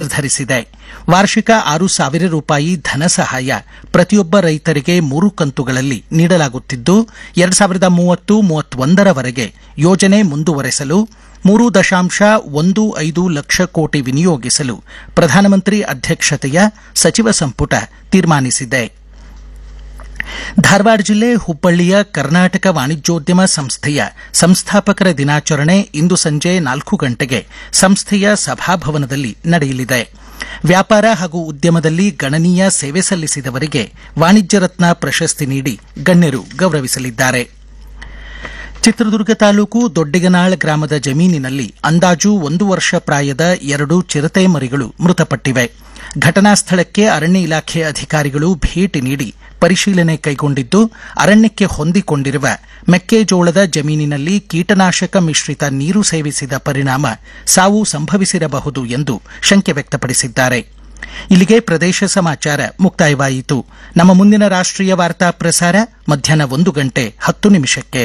ನಿರ್ಧರಿಸಿದೆ ವಾರ್ಷಿಕ ಆರು ಸಾವಿರ ರೂಪಾಯಿ ಧನ ಸಹಾಯ ಪ್ರತಿಯೊಬ್ಬ ರೈತರಿಗೆ ಮೂರು ಕಂತುಗಳಲ್ಲಿ ನೀಡಲಾಗುತ್ತಿದ್ದು ಎರಡು ಸಾವಿರದ ಮೂವತ್ತು ಮೂವತ್ತೊಂದರವರೆಗೆ ಯೋಜನೆ ಮುಂದುವರೆಸಲು ಮೂರು ದಶಾಂಶ ಒಂದು ಐದು ಲಕ್ಷ ಕೋಟಿ ವಿನಿಯೋಗಿಸಲು ಪ್ರಧಾನಮಂತ್ರಿ ಅಧ್ಯಕ್ಷತೆಯ ಸಚಿವ ಸಂಪುಟ ತೀರ್ಮಾನಿಸಿದೆ ಧಾರವಾಡ ಜಿಲ್ಲೆ ಹುಬ್ಬಳ್ಳಿಯ ಕರ್ನಾಟಕ ವಾಣಿಜ್ಯೋದ್ಯಮ ಸಂಸ್ಥೆಯ ಸಂಸ್ಥಾಪಕರ ದಿನಾಚರಣೆ ಇಂದು ಸಂಜೆ ನಾಲ್ಕು ಗಂಟೆಗೆ ಸಂಸ್ಥೆಯ ಸಭಾಭವನದಲ್ಲಿ ನಡೆಯಲಿದೆ ವ್ಯಾಪಾರ ಹಾಗೂ ಉದ್ಯಮದಲ್ಲಿ ಗಣನೀಯ ಸೇವೆ ಸಲ್ಲಿಸಿದವರಿಗೆ ವಾಣಿಜ್ಯ ರತ್ನ ಪ್ರಶಸ್ತಿ ನೀಡಿ ಗಣ್ಯರು ಗೌರವಿಸಲಿದ್ದಾರೆ ಚಿತ್ರದುರ್ಗ ತಾಲೂಕು ದೊಡ್ಡಿಗನಾಳ್ ಗ್ರಾಮದ ಜಮೀನಿನಲ್ಲಿ ಅಂದಾಜು ಒಂದು ವರ್ಷ ಪ್ರಾಯದ ಎರಡು ಚಿರತೆ ಮರಿಗಳು ಮೃತಪಟ್ಟಿವೆ ಘಟನಾ ಸ್ಥಳಕ್ಕೆ ಅರಣ್ಯ ಇಲಾಖೆ ಅಧಿಕಾರಿಗಳು ಭೇಟಿ ನೀಡಿ ಪರಿಶೀಲನೆ ಕೈಗೊಂಡಿದ್ದು ಅರಣ್ಯಕ್ಕೆ ಹೊಂದಿಕೊಂಡಿರುವ ಮೆಕ್ಕೆಜೋಳದ ಜಮೀನಿನಲ್ಲಿ ಕೀಟನಾಶಕ ಮಿಶ್ರಿತ ನೀರು ಸೇವಿಸಿದ ಪರಿಣಾಮ ಸಾವು ಸಂಭವಿಸಿರಬಹುದು ಎಂದು ಶಂಕೆ ವ್ಯಕ್ತಪಡಿಸಿದ್ದಾರೆ ಇಲ್ಲಿಗೆ ಪ್ರದೇಶ ಸಮಾಚಾರ ಮುಕ್ತಾಯವಾಯಿತು ನಮ್ಮ ಮುಂದಿನ ರಾಷ್ಟ್ರೀಯ ವಾರ್ತಾ ಪ್ರಸಾರ ಮಧ್ಯಾಹ್ನ ಒಂದು ಗಂಟೆ ಹತ್ತು ನಿಮಿಷಕ್ಕೆ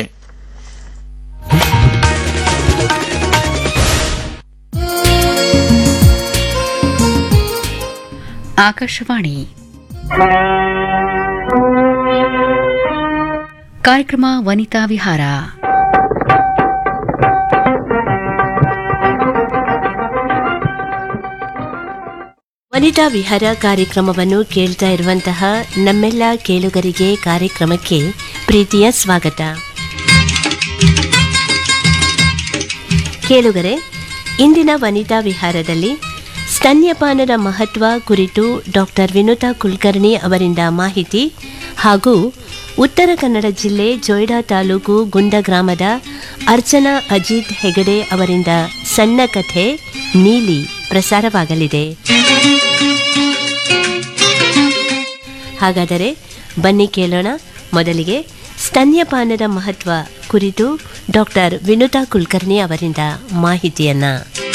ಆಕಾಶವಾಣಿ ಕಾರ್ಯಕ್ರಮ ವನಿತಾ ವಿಹಾರ ವನಿತಾ ವಿಹಾರ ಕಾರ್ಯಕ್ರಮವನ್ನು ಕೇಳ್ತಾ ಇರುವಂತಹ ನಮ್ಮೆಲ್ಲ ಕೇಳುಗರಿಗೆ ಕಾರ್ಯಕ್ರಮಕ್ಕೆ ಪ್ರೀತಿಯ ಸ್ವಾಗತ ಕೇಳುಗರೆ ಇಂದಿನ ವನಿತಾ ವಿಹಾರದಲ್ಲಿ ಸ್ತನ್ಯಪಾನದ ಮಹತ್ವ ಕುರಿತು ಡಾಕ್ಟರ್ ವಿನುತಾ ಕುಲಕರ್ಣಿ ಅವರಿಂದ ಮಾಹಿತಿ ಹಾಗೂ ಉತ್ತರ ಕನ್ನಡ ಜಿಲ್ಲೆ ಜೊಯ್ಡಾ ತಾಲೂಕು ಗುಂಡ ಗ್ರಾಮದ ಅರ್ಚನಾ ಅಜಿತ್ ಹೆಗಡೆ ಅವರಿಂದ ಸಣ್ಣ ಕಥೆ ನೀಲಿ ಪ್ರಸಾರವಾಗಲಿದೆ ಹಾಗಾದರೆ ಬನ್ನಿ ಕೇಳೋಣ ಮೊದಲಿಗೆ ಸ್ತನ್ಯಪಾನದ ಮಹತ್ವ ಕುರಿತು ಡಾಕ್ಟರ್ ವಿನುತಾ ಕುಲಕರ್ಣಿ ಅವರಿಂದ ಮಾಹಿತಿಯನ್ನ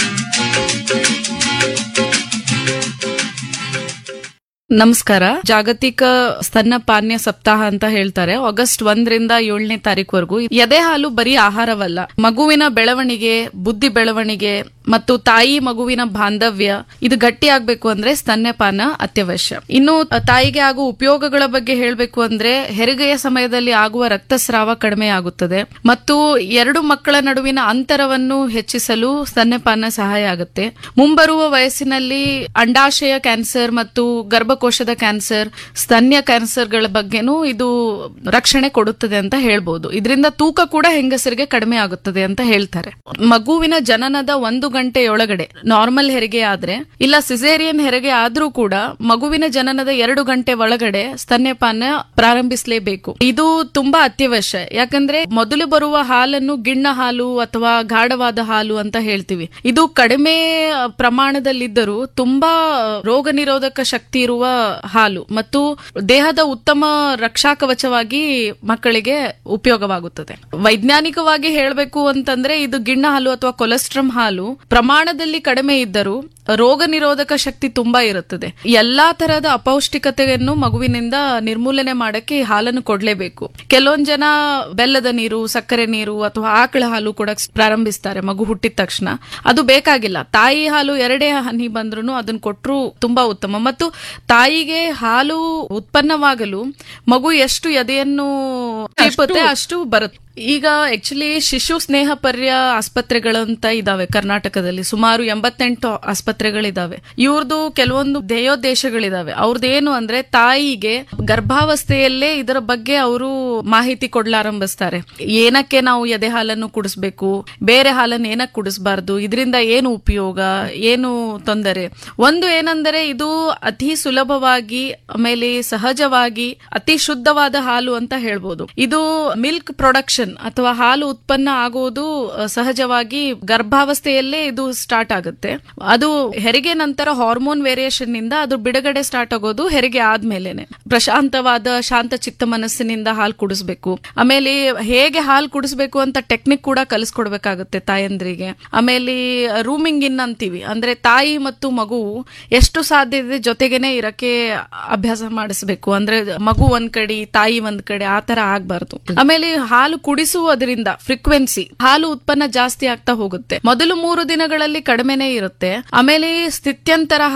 ನಮಸ್ಕಾರ ಜಾಗತಿಕ ಸ್ತನ್ಯಪಾನ್ಯ ಸಪ್ತಾಹ ಅಂತ ಹೇಳ್ತಾರೆ ಆಗಸ್ಟ್ ಒಂದರಿಂದ ಏಳನೇ ತಾರೀಕುವರೆಗೂ ಎದೆ ಹಾಲು ಬರೀ ಆಹಾರವಲ್ಲ ಮಗುವಿನ ಬೆಳವಣಿಗೆ ಬುದ್ಧಿ ಬೆಳವಣಿಗೆ ಮತ್ತು ತಾಯಿ ಮಗುವಿನ ಬಾಂಧವ್ಯ ಇದು ಗಟ್ಟಿ ಆಗ್ಬೇಕು ಅಂದ್ರೆ ಸ್ತನ್ಯಪಾನ ಅತ್ಯವಶ್ಯ ಇನ್ನು ತಾಯಿಗೆ ಆಗುವ ಉಪಯೋಗಗಳ ಬಗ್ಗೆ ಹೇಳಬೇಕು ಅಂದ್ರೆ ಹೆರಿಗೆಯ ಸಮಯದಲ್ಲಿ ಆಗುವ ರಕ್ತಸ್ರಾವ ಕಡಿಮೆ ಆಗುತ್ತದೆ ಮತ್ತು ಎರಡು ಮಕ್ಕಳ ನಡುವಿನ ಅಂತರವನ್ನು ಹೆಚ್ಚಿಸಲು ಸ್ತನ್ಯಪಾನ ಸಹಾಯ ಆಗುತ್ತೆ ಮುಂಬರುವ ವಯಸ್ಸಿನಲ್ಲಿ ಅಂಡಾಶಯ ಕ್ಯಾನ್ಸರ್ ಮತ್ತು ಗರ್ಭಕೋಶದ ಕ್ಯಾನ್ಸರ್ ಸ್ತನ್ಯ ಕ್ಯಾನ್ಸರ್ಗಳ ಬಗ್ಗೆನೂ ಇದು ರಕ್ಷಣೆ ಕೊಡುತ್ತದೆ ಅಂತ ಹೇಳ್ಬೋದು ಇದರಿಂದ ತೂಕ ಕೂಡ ಹೆಂಗಸರಿಗೆ ಕಡಿಮೆ ಆಗುತ್ತದೆ ಅಂತ ಹೇಳ್ತಾರೆ ಮಗುವಿನ ಜನನದ ಒಂದು ಗಂಟೆಯೊಳಗಡೆ ನಾರ್ಮಲ್ ಹೆರಿಗೆ ಆದ್ರೆ ಇಲ್ಲ ಸಿಸೇರಿಯನ್ ಹೆರಿಗೆ ಆದ್ರೂ ಕೂಡ ಮಗುವಿನ ಜನನದ ಎರಡು ಗಂಟೆ ಒಳಗಡೆ ಸ್ತನ್ಯಪಾನ ಪ್ರಾರಂಭಿಸಲೇಬೇಕು ಇದು ತುಂಬಾ ಅತ್ಯವಶ್ಯ ಯಾಕಂದ್ರೆ ಮೊದಲು ಬರುವ ಹಾಲನ್ನು ಗಿಣ್ಣ ಹಾಲು ಅಥವಾ ಗಾಢವಾದ ಹಾಲು ಅಂತ ಹೇಳ್ತೀವಿ ಇದು ಕಡಿಮೆ ಪ್ರಮಾಣದಲ್ಲಿದ್ದರೂ ತುಂಬಾ ರೋಗ ನಿರೋಧಕ ಶಕ್ತಿ ಇರುವ ಹಾಲು ಮತ್ತು ದೇಹದ ಉತ್ತಮ ರಕ್ಷಾ ಕವಚವಾಗಿ ಮಕ್ಕಳಿಗೆ ಉಪಯೋಗವಾಗುತ್ತದೆ ವೈಜ್ಞಾನಿಕವಾಗಿ ಹೇಳಬೇಕು ಅಂತಂದ್ರೆ ಇದು ಗಿಣ್ಣ ಹಾಲು ಅಥವಾ ಕೊಲೆಸ್ಟ್ರಮ್ ಹಾಲು ಪ್ರಮಾಣದಲ್ಲಿ ಕಡಿಮೆ ಇದ್ದರೂ ರೋಗ ನಿರೋಧಕ ಶಕ್ತಿ ತುಂಬಾ ಇರುತ್ತದೆ ಎಲ್ಲಾ ತರಹದ ಅಪೌಷ್ಟಿಕತೆಯನ್ನು ಮಗುವಿನಿಂದ ನಿರ್ಮೂಲನೆ ಮಾಡಕ್ಕೆ ಈ ಹಾಲನ್ನು ಕೊಡ್ಲೇಬೇಕು ಕೆಲವೊಂದ್ ಜನ ಬೆಲ್ಲದ ನೀರು ಸಕ್ಕರೆ ನೀರು ಅಥವಾ ಆಕಳ ಹಾಲು ಕೂಡ ಪ್ರಾರಂಭಿಸ್ತಾರೆ ಮಗು ಹುಟ್ಟಿದ ತಕ್ಷಣ ಅದು ಬೇಕಾಗಿಲ್ಲ ತಾಯಿ ಹಾಲು ಎರಡೇ ಹನಿ ಬಂದ್ರು ಅದನ್ನ ಕೊಟ್ಟರು ತುಂಬಾ ಉತ್ತಮ ಮತ್ತು ತಾಯಿಗೆ ಹಾಲು ಉತ್ಪನ್ನವಾಗಲು ಮಗು ಎಷ್ಟು ಎದೆಯನ್ನು ತಲುಪುತ್ತೆ ಅಷ್ಟು ಬರುತ್ತೆ ಈಗ ಆಕ್ಚುಲಿ ಶಿಶು ಸ್ನೇಹ ಪರ್ಯ ಆಸ್ಪತ್ರೆಗಳಂತ ಇದಾವೆ ಕರ್ನಾಟಕದಲ್ಲಿ ಸುಮಾರು ಎಂಬತ್ತೆಂಟು ಆಸ್ಪತ್ರೆಗಳಿದಾವೆ ಇವ್ರದ್ದು ಕೆಲವೊಂದು ದೇಯೋದ್ದೇಶಗಳಿದಾವೆ ಅವ್ರದ್ದೇನು ಅಂದ್ರೆ ತಾಯಿಗೆ ಗರ್ಭಾವಸ್ಥೆಯಲ್ಲೇ ಇದರ ಬಗ್ಗೆ ಅವರು ಮಾಹಿತಿ ಕೊಡ್ಲಾರಂಭಿಸ್ತಾರೆ ಏನಕ್ಕೆ ನಾವು ಎದೆ ಹಾಲನ್ನು ಕುಡಿಸ್ಬೇಕು ಬೇರೆ ಹಾಲನ್ನು ಏನಕ್ಕೆ ಕುಡಿಸಬಾರ್ದು ಇದರಿಂದ ಏನು ಉಪಯೋಗ ಏನು ತೊಂದರೆ ಒಂದು ಏನಂದರೆ ಇದು ಅತಿ ಸುಲಭವಾಗಿ ಆಮೇಲೆ ಸಹಜವಾಗಿ ಅತಿ ಶುದ್ಧವಾದ ಹಾಲು ಅಂತ ಹೇಳ್ಬೋದು ಇದು ಮಿಲ್ಕ್ ಪ್ರೊಡಕ್ಷನ್ ಅಥವಾ ಹಾಲು ಉತ್ಪನ್ನ ಆಗುವುದು ಸಹಜವಾಗಿ ಗರ್ಭಾವಸ್ಥೆಯಲ್ಲೇ ಇದು ಸ್ಟಾರ್ಟ್ ಆಗುತ್ತೆ ಅದು ಹೆರಿಗೆ ನಂತರ ಹಾರ್ಮೋನ್ ವೇರಿಯೇಷನ್ ನಿಂದ ಅದು ಬಿಡುಗಡೆ ಸ್ಟಾರ್ಟ್ ಆಗೋದು ಹೆರಿಗೆ ಆದ್ಮೇಲೆನೆ ಪ್ರಶಾಂತವಾದ ಶಾಂತ ಚಿತ್ತ ಮನಸ್ಸಿನಿಂದ ಹಾಲು ಕುಡಿಸ್ಬೇಕು ಆಮೇಲೆ ಹೇಗೆ ಹಾಲು ಕುಡಿಸ್ಬೇಕು ಅಂತ ಟೆಕ್ನಿಕ್ ಕೂಡ ಕಲಿಸ್ಕೊಡ್ಬೇಕಾಗುತ್ತೆ ತಾಯಂದ್ರಿಗೆ ಆಮೇಲೆ ರೂಮಿಂಗ್ ಇನ್ ಅಂತೀವಿ ಅಂದ್ರೆ ತಾಯಿ ಮತ್ತು ಮಗು ಎಷ್ಟು ಸಾಧ್ಯ ಇದೆ ಜೊತೆಗೇನೆ ಇರಕ್ಕೆ ಅಭ್ಯಾಸ ಮಾಡಿಸ್ಬೇಕು ಅಂದ್ರೆ ಮಗು ಒಂದ್ ಕಡೆ ತಾಯಿ ಒಂದ್ ಕಡೆ ಆ ತರ ಆಗ್ಬಾರ್ದು ಆಮೇಲೆ ಹಾಲು ಕುಡಿಸುವುದರಿಂದ ಫ್ರೀಕ್ವೆನ್ಸಿ ಹಾಲು ಉತ್ಪನ್ನ ಜಾಸ್ತಿ ಆಗ್ತಾ ಹೋಗುತ್ತೆ ಮೊದಲು ಮೂರು ದಿನಗಳಲ್ಲಿ ಕಡಿಮೆನೇ ಇರುತ್ತೆ ಆಮೇಲೆ ಸ್ಥಿತ್ಯಂತರ